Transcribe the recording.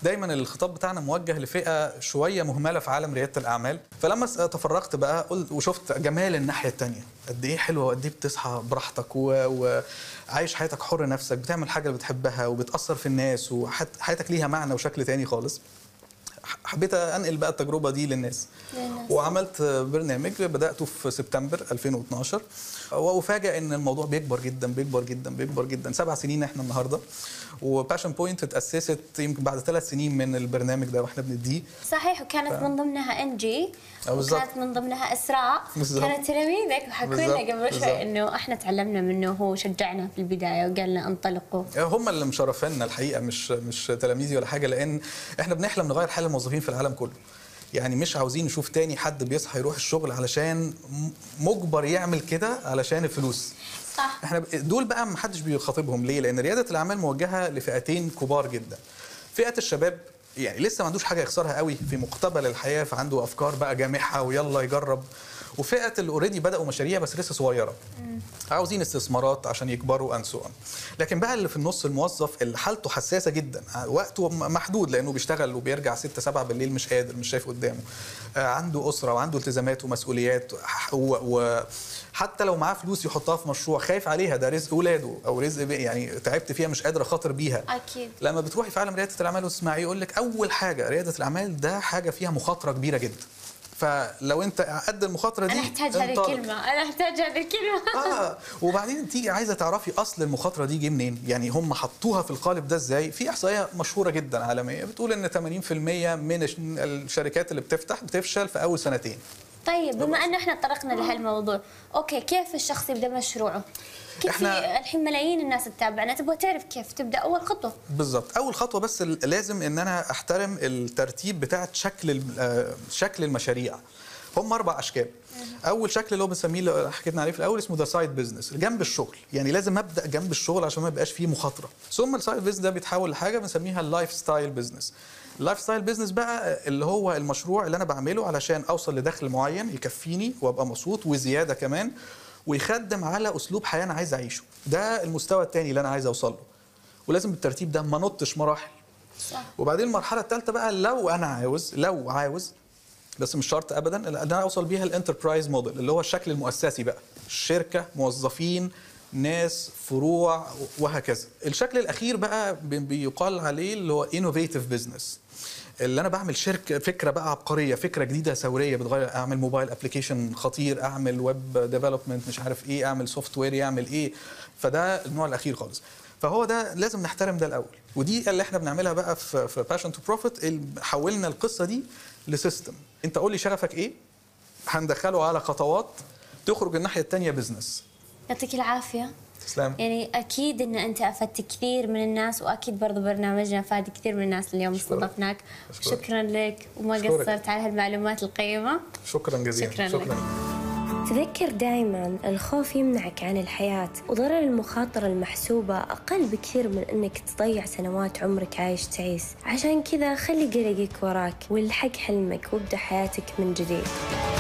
دايما الخطاب بتاعنا موجه لفئه شويه مهمله في عالم رياده الاعمال فلما س- تفرغت بقى قلت وشفت جمال الناحيه الثانيه قد ايه حلوه وقد ايه بتصحى براحتك و- وعايش حياتك حر نفسك بتعمل حاجه اللي بتحبها وبتاثر في الناس وحياتك ليها معنى وشكل تاني خالص ح- حبيت انقل بقى التجربه دي للناس للناس. وعملت برنامج بداته في سبتمبر 2012 وافاجئ ان الموضوع بيكبر جدا بيكبر جدا بيكبر جدا سبع سنين احنا النهارده وباشن بوينت اتاسست يمكن بعد ثلاث سنين من البرنامج ده واحنا بنديه صحيح وكانت من ضمنها انجي آه، بالظبط. وكانت من ضمنها اسراء بالظبط. كانت تلاميذك وحكوا بالظبط، لنا قبل بالظبط. شوي انه احنا تعلمنا منه وهو شجعنا في البدايه وقال لنا انطلقوا هم اللي مشرفينا الحقيقه مش مش تلاميذي ولا حاجه لان احنا بنحلم نغير حال الموظفين في العالم كله يعني مش عاوزين نشوف تاني حد بيصحى يروح الشغل علشان م- مجبر يعمل كده علشان الفلوس صح احنا ب- دول بقى ما حدش بيخاطبهم ليه لان رياده الاعمال موجهه لفئتين كبار جدا فئه الشباب يعني لسه ما عندوش حاجه يخسرها قوي في مقتبل الحياه فعنده افكار بقى جامحه ويلا يجرب وفئه اللي اوريدي بداوا مشاريع بس لسه صغيره عاوزين استثمارات عشان يكبروا and so on لكن بقى اللي في النص الموظف اللي حالته حساسه جدا وقته م- محدود لانه بيشتغل وبيرجع 6 7 بالليل مش قادر مش شايف قدامه آه، عنده اسره وعنده التزامات ومسؤوليات وحتى لو معاه فلوس يحطها في مشروع خايف عليها ده رزق اولاده او رزق بي- يعني تعبت فيها مش قادر اخاطر بيها اكيد لما بتروحي في عالم رياده الاعمال وتسمعي يقول لك اول حاجه رياده الاعمال ده حاجه فيها مخاطره كبيره جدا فلو انت قد المخاطره دي انا احتاج هذه انطلق. الكلمه انا احتاج هذه الكلمه اه وبعدين تيجي عايزه تعرفي اصل المخاطره دي جه منين يعني هم حطوها في القالب ده ازاي في احصائيه مشهوره جدا عالميه بتقول ان 80% من الش- الشركات اللي بتفتح بتفشل في اول سنتين طيب بما ان احنا طرقنا لهالموضوع اوكي كيف الشخص يبدا مشروعه كيف إحنا- في الحين ملايين الناس تتابعنا تبغى تعرف كيف تبدا اول خطوه بالظبط اول خطوه بس ال- لازم ان انا احترم الترتيب بتاع شكل الم- آه، شكل المشاريع هم اربع اشكال اول شكل اللي هو بنسميه اللي حكينا عليه في الاول اسمه ذا سايد بزنس جنب الشغل يعني لازم ابدا جنب الشغل عشان ما يبقاش فيه مخاطره ثم السايد بزنس ده بيتحول لحاجه بنسميها اللايف ستايل بزنس اللايف ستايل بزنس بقى اللي هو المشروع اللي انا بعمله علشان اوصل لدخل معين يكفيني وابقى مبسوط وزياده كمان ويخدم على اسلوب حياه انا عايز اعيشه ده المستوى الثاني اللي انا عايز اوصل له ولازم بالترتيب ده ما نطش مراحل صح وبعدين المرحله الثالثه بقى لو انا عاوز لو عاوز بس مش شرط ابدا ان انا اوصل بيها الانتربرايز موديل اللي هو الشكل المؤسسي بقى شركه موظفين ناس فروع وهكذا الشكل الاخير بقى بي- بيقال عليه اللي هو انوفيتيف بزنس اللي انا بعمل شركه فكره بقى عبقريه فكره جديده ثوريه بتغير اعمل موبايل ابلكيشن خطير اعمل ويب ديفلوبمنت مش عارف ايه اعمل سوفت وير يعمل ايه فده النوع الاخير خالص فهو ده لازم نحترم ده الاول ودي اللي احنا بنعملها بقى في في باشن تو بروفيت حولنا القصه دي لسيستم انت قول لي شغفك ايه هندخله على خطوات تخرج الناحيه الثانيه بزنس يعطيك العافيه تسلم يعني اكيد ان انت افدت كثير من الناس واكيد برضو برنامجنا فاد كثير من الناس اليوم أشكرك. استضفناك أشكرك. شكرا لك وما أشكرك. قصرت على هالمعلومات القيمه شكرا جزيلا شكراً لك. تذكر دائما الخوف يمنعك عن الحياة وضرر المخاطرة المحسوبة أقل بكثير من أنك تضيع سنوات عمرك عايش تعيس عشان كذا خلي قلقك وراك والحق حلمك وابدأ حياتك من جديد